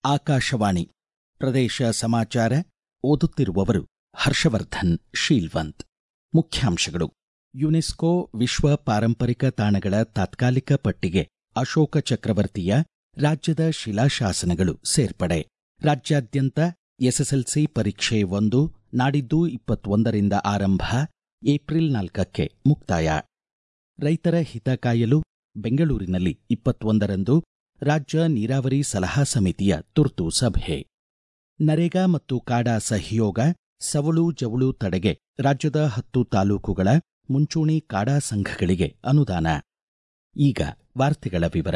ಆಕಾಶವಾಣಿ ಪ್ರದೇಶ ಸಮಾಚಾರ ಓದುತ್ತಿರುವವರು ಹರ್ಷವರ್ಧನ್ ಶೀಲ್ವಂತ್ ಮುಖ್ಯಾಂಶಗಳು ಯುನೆಸ್ಕೋ ವಿಶ್ವ ಪಾರಂಪರಿಕ ತಾಣಗಳ ತಾತ್ಕಾಲಿಕ ಪಟ್ಟಿಗೆ ಅಶೋಕ ಚಕ್ರವರ್ತಿಯ ರಾಜ್ಯದ ಶಿಲಾಶಾಸನಗಳು ಸೇರ್ಪಡೆ ರಾಜ್ಯಾದ್ಯಂತ ಎಸ್ಎಸ್ಎಲ್ಸಿ ಪರೀಕ್ಷೆ ಒಂದು ನಾಡಿದ್ದು ಇಪ್ಪತ್ತೊಂದರಿಂದ ಆರಂಭ ಏಪ್ರಿಲ್ ನಾಲ್ಕಕ್ಕೆ ಮುಕ್ತಾಯ ರೈತರ ಹಿತ ಕಾಯಲು ಬೆಂಗಳೂರಿನಲ್ಲಿ ಇಪ್ಪತ್ತೊಂದರಂದು ರಾಜ್ಯ ನೀರಾವರಿ ಸಲಹಾ ಸಮಿತಿಯ ತುರ್ತು ಸಭೆ ನರೇಗಾ ಮತ್ತು ಕಾಡಾ ಸಹಯೋಗ ಸವಳು ಜವಳು ತಡೆಗೆ ರಾಜ್ಯದ ಹತ್ತು ತಾಲೂಕುಗಳ ಮುಂಚೂಣಿ ಕಾಡಾ ಸಂಘಗಳಿಗೆ ಅನುದಾನ ಈಗ ವಾರ್ತೆಗಳ ವಿವರ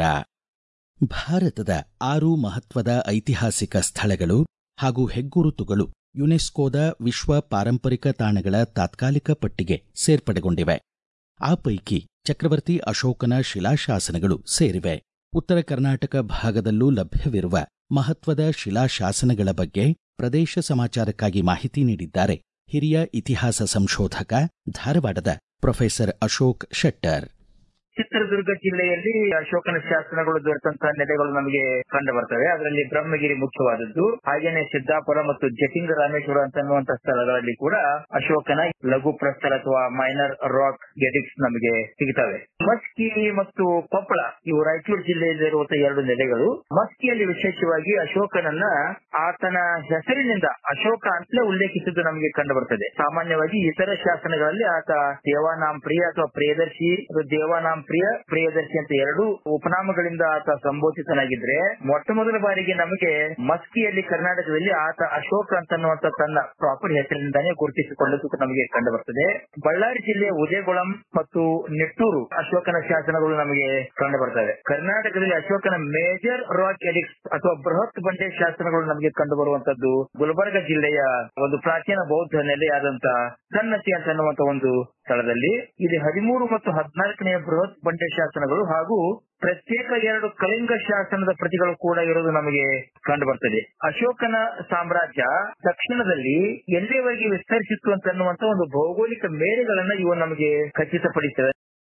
ಭಾರತದ ಆರು ಮಹತ್ವದ ಐತಿಹಾಸಿಕ ಸ್ಥಳಗಳು ಹಾಗೂ ಹೆಗ್ಗುರುತುಗಳು ಯುನೆಸ್ಕೋದ ವಿಶ್ವ ಪಾರಂಪರಿಕ ತಾಣಗಳ ತಾತ್ಕಾಲಿಕ ಪಟ್ಟಿಗೆ ಸೇರ್ಪಡೆಗೊಂಡಿವೆ ಆ ಪೈಕಿ ಚಕ್ರವರ್ತಿ ಅಶೋಕನ ಶಿಲಾಶಾಸನಗಳು ಸೇರಿವೆ ಉತ್ತರ ಕರ್ನಾಟಕ ಭಾಗದಲ್ಲೂ ಲಭ್ಯವಿರುವ ಮಹತ್ವದ ಶಿಲಾಶಾಸನಗಳ ಬಗ್ಗೆ ಪ್ರದೇಶ ಸಮಾಚಾರಕ್ಕಾಗಿ ಮಾಹಿತಿ ನೀಡಿದ್ದಾರೆ ಹಿರಿಯ ಇತಿಹಾಸ ಸಂಶೋಧಕ ಧಾರವಾಡದ ಪ್ರೊಫೆಸರ್ ಅಶೋಕ್ ಶೆಟ್ಟರ್ ಚಿತ್ರದುರ್ಗ ಜಿಲ್ಲೆಯಲ್ಲಿ ಅಶೋಕನ ಶಾಸನಗಳು ದೊರೆತಂತಹ ನೆಲೆಗಳು ನಮಗೆ ಕಂಡು ಬರ್ತವೆ ಅದರಲ್ಲಿ ಬ್ರಹ್ಮಗಿರಿ ಮುಖ್ಯವಾದದ್ದು ಹಾಗೇನೆ ಸಿದ್ದಾಪುರ ಮತ್ತು ಜಟಿಂಗ ರಾಮೇಶ್ವರ ಅಂತ ಅನ್ನುವಂತ ಸ್ಥಳಗಳಲ್ಲಿ ಕೂಡ ಅಶೋಕನ ಲಘು ಪ್ರಸ್ತರ ಅಥವಾ ಮೈನರ್ ರಾಕ್ ಗೆಟಿಕ್ಸ್ ನಮಗೆ ಸಿಗುತ್ತವೆ ಮಸ್ಕಿ ಮತ್ತು ಕೊಪ್ಪಳ ಇವು ರಾಯಚೂರು ಜಿಲ್ಲೆಯಲ್ಲಿರುವಂತಹ ಎರಡು ನೆಲೆಗಳು ಮಸ್ಕಿಯಲ್ಲಿ ವಿಶೇಷವಾಗಿ ಅಶೋಕನನ್ನ ಆತನ ಹೆಸರಿನಿಂದ ಅಶೋಕ ಅಂತಲೇ ಉಲ್ಲೇಖಿಸಿದ್ದು ನಮಗೆ ಕಂಡು ಬರ್ತದೆ ಸಾಮಾನ್ಯವಾಗಿ ಇತರ ಶಾಸನಗಳಲ್ಲಿ ಆತ ದೇವಾನಾಂ ಪ್ರಿಯ ಅಥವಾ ಪ್ರಿಯದರ್ಶಿ ದೇವಾನಾಂ ಪ್ರಿಯ ಪ್ರಿಯದರ್ಶಿ ಅಂತ ಎರಡು ಉಪನಾಮಗಳಿಂದ ಆತ ಸಂಬೋಧಿತನಾಗಿದ್ರೆ ಮೊಟ್ಟ ಮೊದಲ ಬಾರಿಗೆ ನಮಗೆ ಮಸ್ಕಿಯಲ್ಲಿ ಕರ್ನಾಟಕದಲ್ಲಿ ಆತ ಅಶೋಕ ಅಂತನ್ನುವಂತ ತನ್ನ ಪ್ರಾಪರ್ ಹೆಸರಿನಿಂದಾನೇ ಗುರುತಿಸಿಕೊಳ್ಳೋದಕ್ಕೂ ನಮಗೆ ಕಂಡು ಬರ್ತದೆ ಬಳ್ಳಾರಿ ಜಿಲ್ಲೆಯ ಉದಯಗುಳಂ ಮತ್ತು ನಿಟ್ಟೂರು ಅಶೋಕನ ಶಾಸನಗಳು ನಮಗೆ ಕಂಡು ಬರ್ತವೆ ಕರ್ನಾಟಕದಲ್ಲಿ ಅಶೋಕನ ಮೇಜರ್ ರಾಕ್ ಎಡಿಕ್ಸ್ ಅಥವಾ ಬೃಹತ್ ಬಂಡೆ ಶಾಸನಗಳು ನಮಗೆ ಕಂಡು ಬರುವಂತದ್ದು ಗುಲ್ಬರ್ಗ ಜಿಲ್ಲೆಯ ಒಂದು ಪ್ರಾಚೀನ ಬೌದ್ಧ ನೆಲೆಯಾದಂತ ಸನ್ನತಿ ಅಂತ ಅನ್ನುವಂತ ಒಂದು ಸ್ಥಳದಲ್ಲಿ ಇಲ್ಲಿ ಹದಿಮೂರು ಮತ್ತು ಹದಿನಾಲ್ಕನೆಯ ಬೃಹತ್ ಬಂಡೆ ಶಾಸನಗಳು ಹಾಗೂ ಪ್ರತ್ಯೇಕ ಎರಡು ಕಳಿಂಗ ಶಾಸನದ ಪ್ರತಿಗಳು ಕೂಡ ಇರೋದು ನಮಗೆ ಕಂಡು ಬರ್ತದೆ ಅಶೋಕನ ಸಾಮ್ರಾಜ್ಯ ದಕ್ಷಿಣದಲ್ಲಿ ಎಲ್ಲಿಯವರೆಗೆ ವಿಸ್ತರಿಸಿತ್ತು ಅಂತ ಅನ್ನುವಂತ ಒಂದು ಭೌಗೋಳಿಕ ಮೇರೆಗಳನ್ನ ಇವು ನಮಗೆ ಖಚಿತಪಡಿಸಿವೆ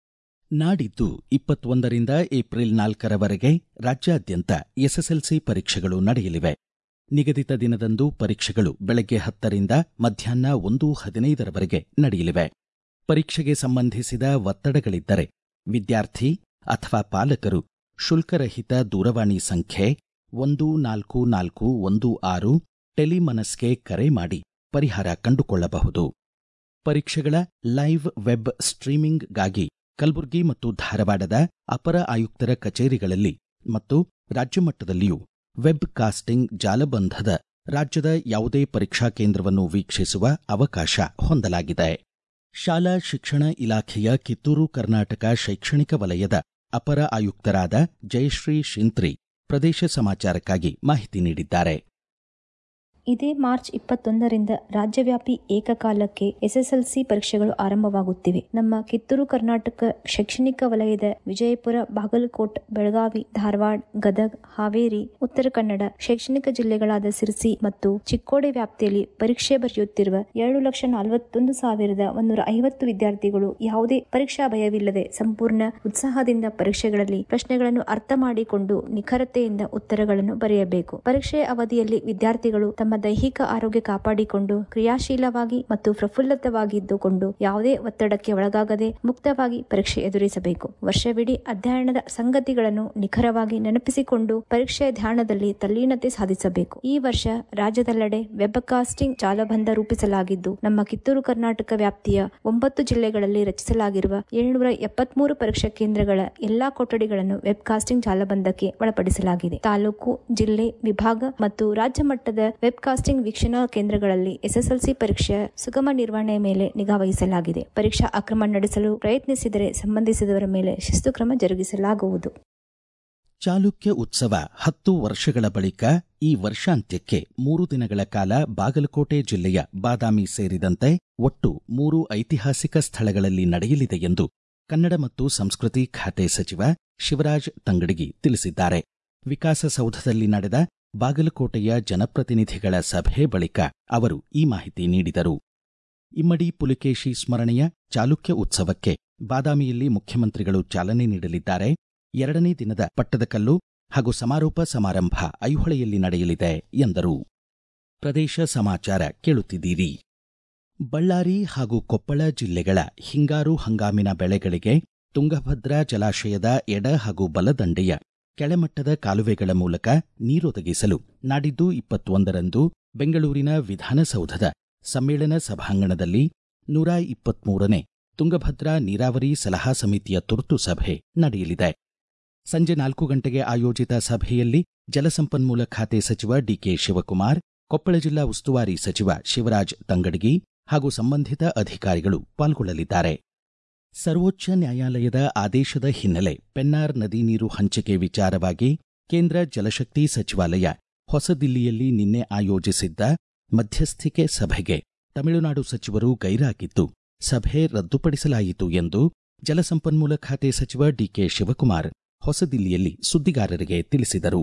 ನಾಡಿದ್ದು ಇಪ್ಪತ್ತೊಂದರಿಂದ ಏಪ್ರಿಲ್ ನಾಲ್ಕರವರೆಗೆ ರಾಜ್ಯಾದ್ಯಂತ ಎಸ್ಎಸ್ಎಲ್ಸಿ ಪರೀಕ್ಷೆಗಳು ನಡೆಯಲಿವೆ ನಿಗದಿತ ದಿನದಂದು ಪರೀಕ್ಷೆಗಳು ಬೆಳಗ್ಗೆ ಹತ್ತರಿಂದ ಮಧ್ಯಾಹ್ನ ಒಂದು ಹದಿನೈದರವರೆಗೆ ನಡೆಯಲಿವೆ ಪರೀಕ್ಷೆಗೆ ಸಂಬಂಧಿಸಿದ ಒತ್ತಡಗಳಿದ್ದರೆ ವಿದ್ಯಾರ್ಥಿ ಅಥವಾ ಪಾಲಕರು ಶುಲ್ಕರಹಿತ ದೂರವಾಣಿ ಸಂಖ್ಯೆ ಒಂದು ನಾಲ್ಕು ನಾಲ್ಕು ಒಂದು ಆರು ಟೆಲಿಮನಸ್ಗೆ ಕರೆ ಮಾಡಿ ಪರಿಹಾರ ಕಂಡುಕೊಳ್ಳಬಹುದು ಪರೀಕ್ಷೆಗಳ ಲೈವ್ ವೆಬ್ ಸ್ಟ್ರೀಮಿಂಗ್ಗಾಗಿ ಕಲಬುರಗಿ ಮತ್ತು ಧಾರವಾಡದ ಅಪರ ಆಯುಕ್ತರ ಕಚೇರಿಗಳಲ್ಲಿ ಮತ್ತು ರಾಜ್ಯಮಟ್ಟದಲ್ಲಿಯೂ ವೆಬ್ ಕಾಸ್ಟಿಂಗ್ ಜಾಲಬಂಧದ ರಾಜ್ಯದ ಯಾವುದೇ ಪರೀಕ್ಷಾ ಕೇಂದ್ರವನ್ನು ವೀಕ್ಷಿಸುವ ಅವಕಾಶ ಹೊಂದಲಾಗಿದೆ ಶಾಲಾ ಶಿಕ್ಷಣ ಇಲಾಖೆಯ ಕಿತ್ತೂರು ಕರ್ನಾಟಕ ಶೈಕ್ಷಣಿಕ ವಲಯದ ಅಪರ ಆಯುಕ್ತರಾದ ಜಯಶ್ರೀ ಶಿಂತ್ರಿ ಪ್ರದೇಶ ಸಮಾಚಾರಕ್ಕಾಗಿ ಮಾಹಿತಿ ನೀಡಿದ್ದಾರೆ ಇದೇ ಮಾರ್ಚ್ ಇಪ್ಪತ್ತೊಂದರಿಂದ ರಾಜ್ಯವ್ಯಾಪಿ ಏಕಕಾಲಕ್ಕೆ ಎಸ್ಎಸ್ಎಲ್ಸಿ ಪರೀಕ್ಷೆಗಳು ಆರಂಭವಾಗುತ್ತಿವೆ ನಮ್ಮ ಕಿತ್ತೂರು ಕರ್ನಾಟಕ ಶೈಕ್ಷಣಿಕ ವಲಯದ ವಿಜಯಪುರ ಬಾಗಲಕೋಟ್ ಬೆಳಗಾವಿ ಧಾರವಾಡ ಗದಗ್ ಹಾವೇರಿ ಉತ್ತರ ಕನ್ನಡ ಶೈಕ್ಷಣಿಕ ಜಿಲ್ಲೆಗಳಾದ ಸಿರ್ಸಿ ಮತ್ತು ಚಿಕ್ಕೋಡಿ ವ್ಯಾಪ್ತಿಯಲ್ಲಿ ಪರೀಕ್ಷೆ ಬರೆಯುತ್ತಿರುವ ಎರಡು ಲಕ್ಷ ನಲವತ್ತೊಂದು ಸಾವಿರದ ಒಂದೂರ ಐವತ್ತು ವಿದ್ಯಾರ್ಥಿಗಳು ಯಾವುದೇ ಪರೀಕ್ಷಾ ಭಯವಿಲ್ಲದೆ ಸಂಪೂರ್ಣ ಉತ್ಸಾಹದಿಂದ ಪರೀಕ್ಷೆಗಳಲ್ಲಿ ಪ್ರಶ್ನೆಗಳನ್ನು ಅರ್ಥ ಮಾಡಿಕೊಂಡು ನಿಖರತೆಯಿಂದ ಉತ್ತರಗಳನ್ನು ಬರೆಯಬೇಕು ಪರೀಕ್ಷೆಯ ಅವಧಿಯಲ್ಲಿ ವಿದ್ಯಾರ್ಥಿಗಳು ತಮ್ಮ ದೈಹಿಕ ಆರೋಗ್ಯ ಕಾಪಾಡಿಕೊಂಡು ಕ್ರಿಯಾಶೀಲವಾಗಿ ಮತ್ತು ಪ್ರಫುಲ್ಲತವಾಗಿದ್ದುಕೊಂಡು ಯಾವುದೇ ಒತ್ತಡಕ್ಕೆ ಒಳಗಾಗದೆ ಮುಕ್ತವಾಗಿ ಪರೀಕ್ಷೆ ಎದುರಿಸಬೇಕು ವರ್ಷವಿಡೀ ಅಧ್ಯಯನದ ಸಂಗತಿಗಳನ್ನು ನಿಖರವಾಗಿ ನೆನಪಿಸಿಕೊಂಡು ಪರೀಕ್ಷೆಯ ಧ್ಯಾನದಲ್ಲಿ ತಲ್ಲೀನತೆ ಸಾಧಿಸಬೇಕು ಈ ವರ್ಷ ರಾಜ್ಯದೆಲ್ಲೆಡೆ ವೆಬ್ಕಾಸ್ಟಿಂಗ್ ಜಾಲಬಂಧ ರೂಪಿಸಲಾಗಿದ್ದು ನಮ್ಮ ಕಿತ್ತೂರು ಕರ್ನಾಟಕ ವ್ಯಾಪ್ತಿಯ ಒಂಬತ್ತು ಜಿಲ್ಲೆಗಳಲ್ಲಿ ರಚಿಸಲಾಗಿರುವ ಏಳ್ನೂರ ಎಪ್ಪತ್ಮೂರು ಪರೀಕ್ಷಾ ಕೇಂದ್ರಗಳ ಎಲ್ಲಾ ಕೊಠಡಿಗಳನ್ನು ವೆಬ್ಕಾಸ್ಟಿಂಗ್ ಜಾಲಬಂಧಕ್ಕೆ ಒಳಪಡಿಸಲಾಗಿದೆ ತಾಲೂಕು ಜಿಲ್ಲೆ ವಿಭಾಗ ಮತ್ತು ರಾಜ್ಯ ಮಟ್ಟದ ವೆಬ್ಕಾಸ್ಟಿಂಗ್ ವೀಕ್ಷಣಾ ಕೇಂದ್ರಗಳಲ್ಲಿ ಎಸ್ಎಸ್ಎಲ್ಸಿ ಪರೀಕ್ಷೆಯ ಸುಗಮ ನಿರ್ವಹಣೆ ಮೇಲೆ ನಿಗಾ ವಹಿಸಲಾಗಿದೆ ಪರೀಕ್ಷಾ ಅಕ್ರಮ ನಡೆಸಲು ಪ್ರಯತ್ನಿಸಿದರೆ ಸಂಬಂಧಿಸಿದವರ ಮೇಲೆ ಶಿಸ್ತು ಕ್ರಮ ಜರುಗಿಸಲಾಗುವುದು ಚಾಲುಕ್ಯ ಉತ್ಸವ ಹತ್ತು ವರ್ಷಗಳ ಬಳಿಕ ಈ ವರ್ಷಾಂತ್ಯಕ್ಕೆ ಮೂರು ದಿನಗಳ ಕಾಲ ಬಾಗಲಕೋಟೆ ಜಿಲ್ಲೆಯ ಬಾದಾಮಿ ಸೇರಿದಂತೆ ಒಟ್ಟು ಮೂರು ಐತಿಹಾಸಿಕ ಸ್ಥಳಗಳಲ್ಲಿ ನಡೆಯಲಿದೆ ಎಂದು ಕನ್ನಡ ಮತ್ತು ಸಂಸ್ಕೃತಿ ಖಾತೆ ಸಚಿವ ಶಿವರಾಜ್ ತಂಗಡಗಿ ತಿಳಿಸಿದ್ದಾರೆ ವಿಕಾಸಸೌಧದಲ್ಲಿ ನಡೆದ ಬಾಗಲಕೋಟೆಯ ಜನಪ್ರತಿನಿಧಿಗಳ ಸಭೆ ಬಳಿಕ ಅವರು ಈ ಮಾಹಿತಿ ನೀಡಿದರು ಇಮ್ಮಡಿ ಪುಲಿಕೇಶಿ ಸ್ಮರಣೆಯ ಚಾಲುಕ್ಯ ಉತ್ಸವಕ್ಕೆ ಬಾದಾಮಿಯಲ್ಲಿ ಮುಖ್ಯಮಂತ್ರಿಗಳು ಚಾಲನೆ ನೀಡಲಿದ್ದಾರೆ ಎರಡನೇ ದಿನದ ಪಟ್ಟದಕಲ್ಲು ಹಾಗೂ ಸಮಾರೋಪ ಸಮಾರಂಭ ಐಹೊಳೆಯಲ್ಲಿ ನಡೆಯಲಿದೆ ಎಂದರು ಪ್ರದೇಶ ಸಮಾಚಾರ ಕೇಳುತ್ತಿದ್ದೀರಿ ಬಳ್ಳಾರಿ ಹಾಗೂ ಕೊಪ್ಪಳ ಜಿಲ್ಲೆಗಳ ಹಿಂಗಾರು ಹಂಗಾಮಿನ ಬೆಳೆಗಳಿಗೆ ತುಂಗಭದ್ರಾ ಜಲಾಶಯದ ಎಡ ಹಾಗೂ ಬಲದಂಡೆಯ ಕೆಳಮಟ್ಟದ ಕಾಲುವೆಗಳ ಮೂಲಕ ನೀರೊದಗಿಸಲು ನಾಡಿದ್ದು ಇಪ್ಪತ್ತೊಂದರಂದು ಬೆಂಗಳೂರಿನ ವಿಧಾನಸೌಧದ ಸಮ್ಮೇಳನ ಸಭಾಂಗಣದಲ್ಲಿ ನೂರ ಇಪ್ಪತ್ಮೂರನೇ ತುಂಗಭದ್ರಾ ನೀರಾವರಿ ಸಲಹಾ ಸಮಿತಿಯ ತುರ್ತು ಸಭೆ ನಡೆಯಲಿದೆ ಸಂಜೆ ನಾಲ್ಕು ಗಂಟೆಗೆ ಆಯೋಜಿತ ಸಭೆಯಲ್ಲಿ ಜಲಸಂಪನ್ಮೂಲ ಖಾತೆ ಸಚಿವ ಡಿಕೆ ಶಿವಕುಮಾರ್ ಕೊಪ್ಪಳ ಜಿಲ್ಲಾ ಉಸ್ತುವಾರಿ ಸಚಿವ ಶಿವರಾಜ್ ತಂಗಡಗಿ ಹಾಗೂ ಸಂಬಂಧಿತ ಅಧಿಕಾರಿಗಳು ಪಾಲ್ಗೊಳ್ಳಲಿದ್ದಾರೆ ಸರ್ವೋಚ್ಚ ನ್ಯಾಯಾಲಯದ ಆದೇಶದ ಹಿನ್ನೆಲೆ ಪೆನ್ನಾರ್ ನದಿ ನೀರು ಹಂಚಿಕೆ ವಿಚಾರವಾಗಿ ಕೇಂದ್ರ ಜಲಶಕ್ತಿ ಸಚಿವಾಲಯ ಹೊಸದಿಲ್ಲಿಯಲ್ಲಿ ನಿನ್ನೆ ಆಯೋಜಿಸಿದ್ದ ಮಧ್ಯಸ್ಥಿಕೆ ಸಭೆಗೆ ತಮಿಳುನಾಡು ಸಚಿವರು ಗೈರಾಗಿದ್ದು ಸಭೆ ರದ್ದುಪಡಿಸಲಾಯಿತು ಎಂದು ಜಲಸಂಪನ್ಮೂಲ ಖಾತೆ ಸಚಿವ ಡಿಕೆ ಶಿವಕುಮಾರ್ ಹೊಸದಿಲ್ಲಿಯಲ್ಲಿ ಸುದ್ದಿಗಾರರಿಗೆ ತಿಳಿಸಿದರು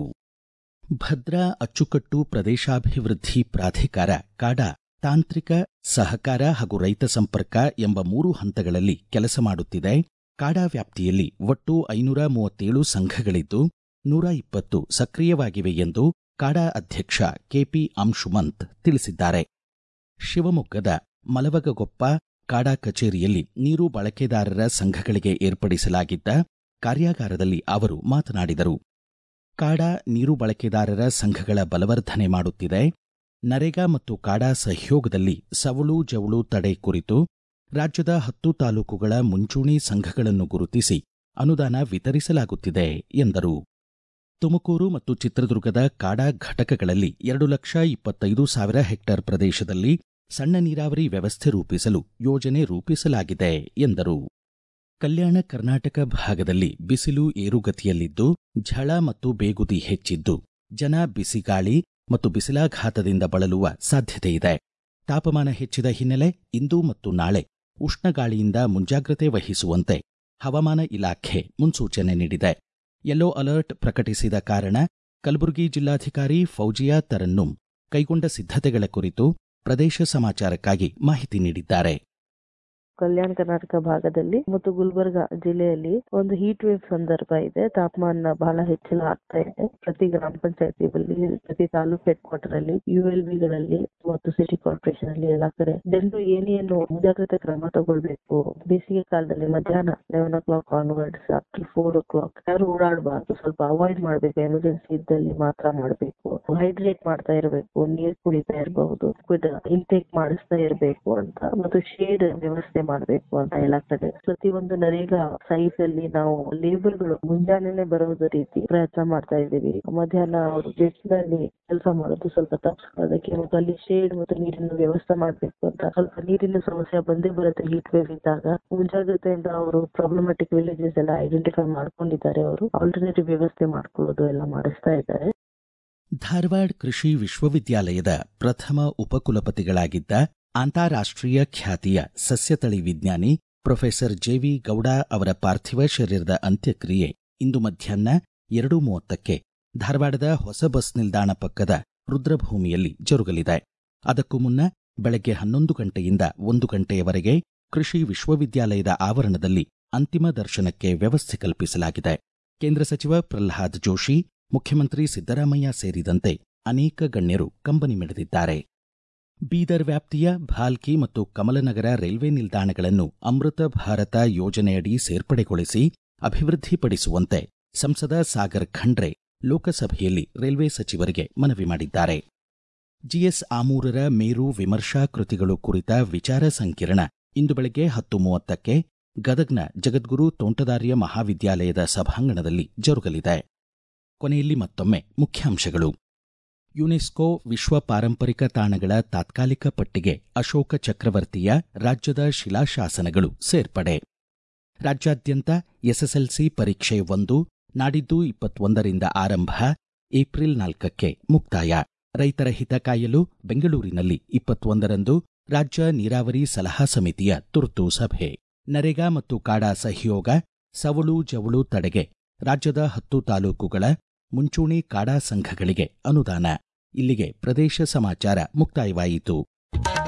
ಭದ್ರಾ ಅಚ್ಚುಕಟ್ಟು ಪ್ರದೇಶಾಭಿವೃದ್ಧಿ ಪ್ರಾಧಿಕಾರ ಕಾಡಾ ತಾಂತ್ರಿಕ ಸಹಕಾರ ಹಾಗೂ ರೈತ ಸಂಪರ್ಕ ಎಂಬ ಮೂರು ಹಂತಗಳಲ್ಲಿ ಕೆಲಸ ಮಾಡುತ್ತಿದೆ ಕಾಡಾ ವ್ಯಾಪ್ತಿಯಲ್ಲಿ ಒಟ್ಟು ಐನೂರ ಮೂವತ್ತೇಳು ಸಂಘಗಳಿದ್ದು ನೂರ ಇಪ್ಪತ್ತು ಸಕ್ರಿಯವಾಗಿವೆ ಎಂದು ಕಾಡಾ ಅಧ್ಯಕ್ಷ ಕೆಪಿ ಅಂಶುಮಂತ್ ತಿಳಿಸಿದ್ದಾರೆ ಶಿವಮೊಗ್ಗದ ಮಲವಗಗೊಪ್ಪ ಕಾಡಾ ಕಚೇರಿಯಲ್ಲಿ ನೀರು ಬಳಕೆದಾರರ ಸಂಘಗಳಿಗೆ ಏರ್ಪಡಿಸಲಾಗಿದ್ದ ಕಾರ್ಯಾಗಾರದಲ್ಲಿ ಅವರು ಮಾತನಾಡಿದರು ಕಾಡಾ ನೀರು ಬಳಕೆದಾರರ ಸಂಘಗಳ ಬಲವರ್ಧನೆ ಮಾಡುತ್ತಿದೆ ನರೇಗಾ ಮತ್ತು ಕಾಡಾ ಸಹಯೋಗದಲ್ಲಿ ಸವಳು ಜವಳು ತಡೆ ಕುರಿತು ರಾಜ್ಯದ ಹತ್ತು ತಾಲೂಕುಗಳ ಮುಂಚೂಣಿ ಸಂಘಗಳನ್ನು ಗುರುತಿಸಿ ಅನುದಾನ ವಿತರಿಸಲಾಗುತ್ತಿದೆ ಎಂದರು ತುಮಕೂರು ಮತ್ತು ಚಿತ್ರದುರ್ಗದ ಕಾಡಾ ಘಟಕಗಳಲ್ಲಿ ಎರಡು ಲಕ್ಷ ಇಪ್ಪತ್ತೈದು ಸಾವಿರ ಹೆಕ್ಟೇರ್ ಪ್ರದೇಶದಲ್ಲಿ ಸಣ್ಣ ನೀರಾವರಿ ವ್ಯವಸ್ಥೆ ರೂಪಿಸಲು ಯೋಜನೆ ರೂಪಿಸಲಾಗಿದೆ ಎಂದರು ಕಲ್ಯಾಣ ಕರ್ನಾಟಕ ಭಾಗದಲ್ಲಿ ಬಿಸಿಲು ಏರುಗತಿಯಲ್ಲಿದ್ದು ಝಳ ಮತ್ತು ಬೇಗುದಿ ಹೆಚ್ಚಿದ್ದು ಜನ ಬಿಸಿಗಾಳಿ ಮತ್ತು ಬಿಸಿಲಾಘಾತದಿಂದ ಬಳಲುವ ಸಾಧ್ಯತೆಯಿದೆ ತಾಪಮಾನ ಹೆಚ್ಚಿದ ಹಿನ್ನೆಲೆ ಇಂದು ಮತ್ತು ನಾಳೆ ಉಷ್ಣಗಾಳಿಯಿಂದ ಮುಂಜಾಗ್ರತೆ ವಹಿಸುವಂತೆ ಹವಾಮಾನ ಇಲಾಖೆ ಮುನ್ಸೂಚನೆ ನೀಡಿದೆ ಯೆಲ್ಲೋ ಅಲರ್ಟ್ ಪ್ರಕಟಿಸಿದ ಕಾರಣ ಕಲಬುರಗಿ ಜಿಲ್ಲಾಧಿಕಾರಿ ಫೌಜಿಯಾ ತರನ್ನುಂ ಕೈಗೊಂಡ ಸಿದ್ಧತೆಗಳ ಕುರಿತು ಪ್ರದೇಶ ಸಮಾಚಾರಕ್ಕಾಗಿ ಮಾಹಿತಿ ನೀಡಿದ್ದಾರೆ ಕಲ್ಯಾಣ ಕರ್ನಾಟಕ ಭಾಗದಲ್ಲಿ ಮತ್ತು ಗುಲ್ಬರ್ಗ ಜಿಲ್ಲೆಯಲ್ಲಿ ಒಂದು ಹೀಟ್ ವೇವ್ ಸಂದರ್ಭ ಇದೆ ತಾಪಮಾನ ಬಹಳ ಹೆಚ್ಚಳ ಆಗ್ತಾ ಇದೆ ಪ್ರತಿ ಗ್ರಾಮ ಪಂಚಾಯತಿಗಳಲ್ಲಿ ಪ್ರತಿ ತಾಲೂಕ್ ಹೆಡ್ ಕ್ವಾರ್ಟರ್ ಅಲ್ಲಿ ಯು ಎಲ್ ಗಳಲ್ಲಿ ಮತ್ತು ಸಿಟಿ ಕಾರ್ಪೊರೇಷನ್ ಅಲ್ಲಿ ಎಲ್ಲಾ ಕಡೆ ಜನರು ಏನೇನು ಮುಂಜಾಗ್ರತೆ ಕ್ರಮ ತಗೊಳ್ಬೇಕು ಬೇಸಿಗೆ ಕಾಲದಲ್ಲಿ ಮಧ್ಯಾಹ್ನ eleven o'clock onwards up four o'clock ಯಾರು ಓಡಾಡಬಾರ್ದು ಸ್ವಲ್ಪ ಅವಾಯ್ಡ್ ಮಾಡ್ಬೇಕು ಎಮರ್ಜೆನ್ಸಿ ಇದ್ದಲ್ಲಿ ಮಾತ್ರ ಮಾಡಬೇಕು ಹೈಡ್ರೇಟ್ ಮಾಡ್ತಾ ಇರಬೇಕು ನೀರ್ ಕುಡಿತಾ ಇರಬಹುದು ಇಂಟೇಕ್ ಮಾಡಿಸ್ತಾ ಇರಬೇಕು ಅಂತ ಮತ್ತು ಶೇಡ್ ವ್ಯವಸ್ಥೆ ಮಾಡಬೇಕು ಅಂತ ಎಲ್ಲ ಕಡೆ ಪ್ರತಿಯೊಂದು ನರೇಗಾ ಸೈಟ್ ಅಲ್ಲಿ ನಾವು ಲೇಬರ್ ಗಳು ಮುಂಜಾನೆನೆ ಬರೋದ ರೀತಿ ಪ್ರಯತ್ನ ಮಾಡ್ತಾ ಇದ್ದೀವಿ ಮಧ್ಯಾಹ್ನ ಅವರು ಜೆಟ್ಸ್ ನಲ್ಲಿ ಕೆಲಸ ಮಾಡೋದು ಸ್ವಲ್ಪ ತಪ್ಪಿಸ್ಕೊಳ್ಳೋದಕ್ಕೆ ಮತ್ತು ಅಲ್ಲಿ ಶೇಡ್ ಮತ್ತು ನೀರಿನ ವ್ಯವಸ್ಥೆ ಮಾಡಬೇಕು ಅಂತ ಸ್ವಲ್ಪ ನೀರಿನ ಸಮಸ್ಯೆ ಬಂದೇ ಬರುತ್ತೆ ಹೀಟ್ ವೇವ್ ಇದ್ದಾಗ ಮುಂಜಾಗ್ರತೆಯಿಂದ ಅವರು ಪ್ರಾಬ್ಲಮ್ಯಾಟಿಕ್ ವಿಲೇಜಸ್ ಎಲ್ಲ ಐಡೆಂಟಿಫೈ ಮಾಡ್ಕೊಂಡಿದ್ದಾರೆ ಅವರು ಆಲ್ಟರ್ನೇಟಿವ್ ವ್ಯವಸ್ಥೆ ಮಾಡ್ಕೊಳ್ಳೋದು ಎಲ್ಲ ಮಾಡಿಸ್ತಾ ಇದ್ದಾರೆ ಧಾರವಾಡ ಕೃಷಿ ವಿಶ್ವವಿದ್ಯಾಲಯದ ಪ್ರಥಮ ಉಪಕುಲಪತಿಗಳಾಗಿದ್ದ ಅಂತಾರಾಷ್ಟ್ರೀಯ ಖ್ಯಾತಿಯ ಸಸ್ಯತಳಿ ವಿಜ್ಞಾನಿ ಪ್ರೊಫೆಸರ್ ಜೆವಿ ಗೌಡ ಅವರ ಪಾರ್ಥಿವ ಶರೀರದ ಅಂತ್ಯಕ್ರಿಯೆ ಇಂದು ಮಧ್ಯಾಹ್ನ ಎರಡು ಮೂವತ್ತಕ್ಕೆ ಧಾರವಾಡದ ಹೊಸ ಬಸ್ ನಿಲ್ದಾಣ ಪಕ್ಕದ ರುದ್ರಭೂಮಿಯಲ್ಲಿ ಜರುಗಲಿದೆ ಅದಕ್ಕೂ ಮುನ್ನ ಬೆಳಗ್ಗೆ ಹನ್ನೊಂದು ಗಂಟೆಯಿಂದ ಒಂದು ಗಂಟೆಯವರೆಗೆ ಕೃಷಿ ವಿಶ್ವವಿದ್ಯಾಲಯದ ಆವರಣದಲ್ಲಿ ಅಂತಿಮ ದರ್ಶನಕ್ಕೆ ವ್ಯವಸ್ಥೆ ಕಲ್ಪಿಸಲಾಗಿದೆ ಕೇಂದ್ರ ಸಚಿವ ಪ್ರಲ್ಹಾದ್ ಜೋಶಿ ಮುಖ್ಯಮಂತ್ರಿ ಸಿದ್ದರಾಮಯ್ಯ ಸೇರಿದಂತೆ ಅನೇಕ ಗಣ್ಯರು ಕಂಬನಿ ಮಿಡಿದಿದ್ದಾರೆ ಬೀದರ್ ವ್ಯಾಪ್ತಿಯ ಭಾಲ್ಕಿ ಮತ್ತು ಕಮಲನಗರ ರೈಲ್ವೆ ನಿಲ್ದಾಣಗಳನ್ನು ಅಮೃತ ಭಾರತ ಯೋಜನೆಯಡಿ ಸೇರ್ಪಡೆಗೊಳಿಸಿ ಅಭಿವೃದ್ಧಿಪಡಿಸುವಂತೆ ಸಂಸದ ಸಾಗರ್ ಖಂಡ್ರೆ ಲೋಕಸಭೆಯಲ್ಲಿ ರೈಲ್ವೆ ಸಚಿವರಿಗೆ ಮನವಿ ಮಾಡಿದ್ದಾರೆ ಜಿಎಸ್ ಆಮೂರರ ಮೇರು ವಿಮರ್ಶಾ ಕೃತಿಗಳು ಕುರಿತ ವಿಚಾರ ಸಂಕಿರಣ ಇಂದು ಬೆಳಗ್ಗೆ ಹತ್ತು ಮೂವತ್ತಕ್ಕೆ ಗದಗ್ನ ಜಗದ್ಗುರು ತೋಂಟದಾರ್ಯ ಮಹಾವಿದ್ಯಾಲಯದ ಸಭಾಂಗಣದಲ್ಲಿ ಜರುಗಲಿದೆ ಕೊನೆಯಲ್ಲಿ ಮತ್ತೊಮ್ಮೆ ಮುಖ್ಯಾಂಶಗಳು ಯುನೆಸ್ಕೋ ವಿಶ್ವ ಪಾರಂಪರಿಕ ತಾಣಗಳ ತಾತ್ಕಾಲಿಕ ಪಟ್ಟಿಗೆ ಅಶೋಕ ಚಕ್ರವರ್ತಿಯ ರಾಜ್ಯದ ಶಿಲಾಶಾಸನಗಳು ಸೇರ್ಪಡೆ ರಾಜ್ಯಾದ್ಯಂತ ಎಸ್ಎಸ್ಎಲ್ಸಿ ಪರೀಕ್ಷೆ ಒಂದು ನಾಡಿದ್ದು ಇಪ್ಪತ್ತೊಂದರಿಂದ ಆರಂಭ ಏಪ್ರಿಲ್ ನಾಲ್ಕಕ್ಕೆ ಮುಕ್ತಾಯ ರೈತರ ಹಿತ ಕಾಯಲು ಬೆಂಗಳೂರಿನಲ್ಲಿ ಇಪ್ಪತ್ತೊಂದರಂದು ರಾಜ್ಯ ನೀರಾವರಿ ಸಲಹಾ ಸಮಿತಿಯ ತುರ್ತು ಸಭೆ ನರೇಗಾ ಮತ್ತು ಕಾಡಾ ಸಹಯೋಗ ಸವಳು ಜವಳು ತಡೆಗೆ ರಾಜ್ಯದ ಹತ್ತು ತಾಲೂಕುಗಳ ಮುಂಚೂಣಿ ಕಾಡಾ ಸಂಘಗಳಿಗೆ ಅನುದಾನ ಇಲ್ಲಿಗೆ ಪ್ರದೇಶ ಸಮಾಚಾರ ಮುಕ್ತಾಯವಾಯಿತು